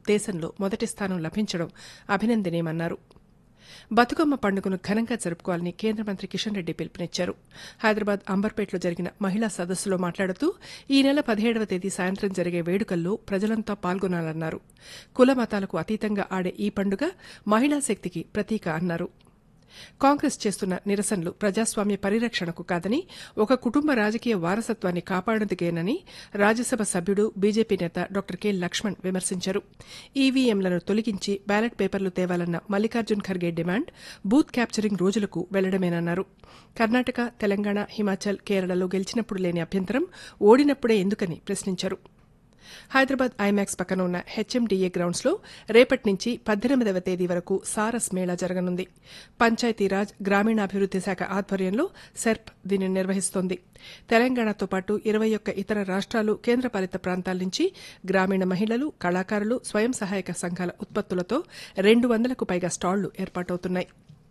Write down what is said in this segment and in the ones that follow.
దేశంలో మొదటి స్థానం లభించడం అభినందనీయమన్నారు బతుకమ్మ పండుగను ఘనంగా జరుపుకోవాలని కేంద్ర మంత్రి కిషన్ రెడ్డి పిలుపునిచ్చారు హైదరాబాద్ అంబర్పేటలో జరిగిన మహిళా సదస్సులో మాట్లాడుతూ ఈ నెల పదిహేడవ తేదీ సాయంత్రం జరిగే వేడుకల్లో ప్రజలంతా పాల్గొనాలన్నారు కుల మతాలకు అతీతంగా ఆడే ఈ పండుగ మహిళా శక్తికి ప్రతీక అన్నారు కాంగ్రెస్ చేస్తున్న నిరసనలు ప్రజాస్వామ్య పరిరక్షణకు కాదని ఒక కుటుంబ రాజకీయ వారసత్వాన్ని కాపాడేందుకేనని రాజ్యసభ సభ్యుడు బీజేపీ నేత డాక్టర్ కె లక్ష్మణ్ విమర్శించారు ఈవీఎంలను తొలగించి బ్యాలెట్ పేపర్లు తేవాలన్న Mallikarjun Kharge demand booth capturing రోజులకు వెళ్లడమేనన్నారు కర్ణాటక తెలంగాణ హిమాచల్ కేరళలో గెలిచినప్పుడు లేని అభ్యంతరం ఓడినప్పుడే ఎందుకని ప్రశ్నించారు హైదరాబాద్ ఐమాక్స్ పక్కన ఉన్న హెచ్ఎండిఏ గ్రౌండ్స్ లో రేపటి నుంచి పద్దెనిమిదవ తేదీ వరకు సారస్ మేళా జరగనుంది పంచాయతీరాజ్ గ్రామీణాభివృద్ది శాఖ ఆధ్వర్యంలో సెర్ప్ దీనిని నిర్వహిస్తోంది తెలంగాణతో పాటు ఇరవై ఒక్క ఇతర రాష్ట్రాలు కేంద్రపాలిత ప్రాంతాల నుంచి గ్రామీణ మహిళలు కళాకారులు స్వయం సహాయక సంఘాల ఉత్పత్తులతో రెండు వందలకు పైగా స్టాళ్లు ఏర్పాటవుతున్నాయి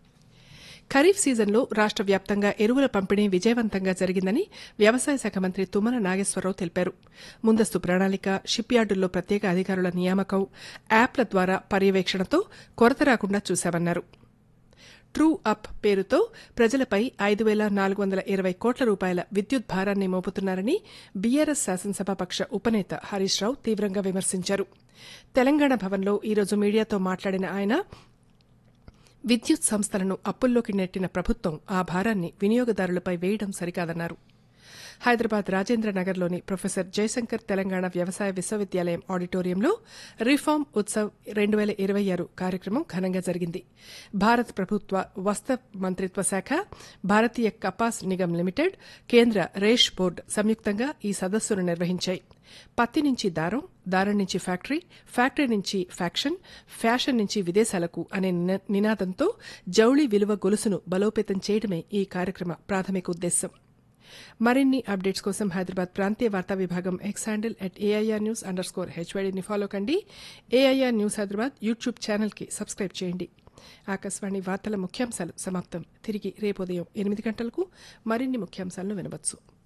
ఖరీఫ్ సీజన్లో రాష్ట్ర వ్యాప్తంగా ఎరువుల పంపిణీ విజయవంతంగా జరిగిందని వ్యవసాయ శాఖ మంత్రి తుమ్మల నాగేశ్వరరావు తెలిపారు ముందస్తు ప్రణాళిక షిప్ యార్డుల్లో ప్రత్యేక అధికారుల నియామకం యాప్ల ద్వారా పర్యవేక్షణతో కొరత రాకుండా చూశామన్నారు ట్రూ అప్ పేరుతో ప్రజలపై ఐదు వేల నాలుగు వందల ఇరవై కోట్ల రూపాయల విద్యుత్ భారాన్ని మోపుతున్నారని బీఆర్ఎస్ శాసనసభాపక్ష ఉపనేత హరీష్ రావు తీవ్రంగా విమర్శించారు తెలంగాణ భవన్లో ఈరోజు మీడియాతో మాట్లాడిన ఆయన విద్యుత్ సంస్థలను అప్పుల్లోకి నెట్టిన ప్రభుత్వం ఆ భారాన్ని వినియోగదారులపై వేయడం సరికాదన్నారు హైదరాబాద్ రాజేంద్ర నగర్లోని ప్రొఫెసర్ జయశంకర్ తెలంగాణ వ్యవసాయ విశ్వవిద్యాలయం ఆడిటోరియంలో రిఫార్మ్ ఉత్సవ్ రెండు వేల ఇరవై ఆరు కార్యక్రమం ఘనంగా జరిగింది భారత ప్రభుత్వ వస్త్ర మంత్రిత్వ శాఖ భారతీయ కపాస్ నిగమ్ లిమిటెడ్ కేంద్ర రేష్ బోర్డు సంయుక్తంగా ఈ సదస్సును నిర్వహించాయి పత్తి నుంచి దారం దారం నుంచి ఫ్యాక్టరీ ఫ్యాక్టరీ నుంచి ఫ్యాక్షన్ ఫ్యాషన్ నుంచి విదేశాలకు అనే నినాదంతో జౌళి విలువ గొలుసును బలోపేతం చేయడమే ఈ కార్యక్రమ ప్రాథమిక ఉద్దేశం మరిన్ని అప్డేట్స్ కోసం హైదరాబాద్ ప్రాంతీయ వార్తా విభాగం X handle at AIR news underscore హెచ్వైడీని ఫాలో కండి ఏఐఆర్ న్యూస్ హైదరాబాద్ యూట్యూబ్ ఛానల్కి సబ్స్క్రైబ్ చేయండి ఆకాశవాణి వార్తల ముఖ్యాంశాలు సమాప్తం తిరిగి రేపు ఉదయం ఎనిమిది గంటలకు మరిన్ని ముఖ్యాంశాలను వినవచ్చు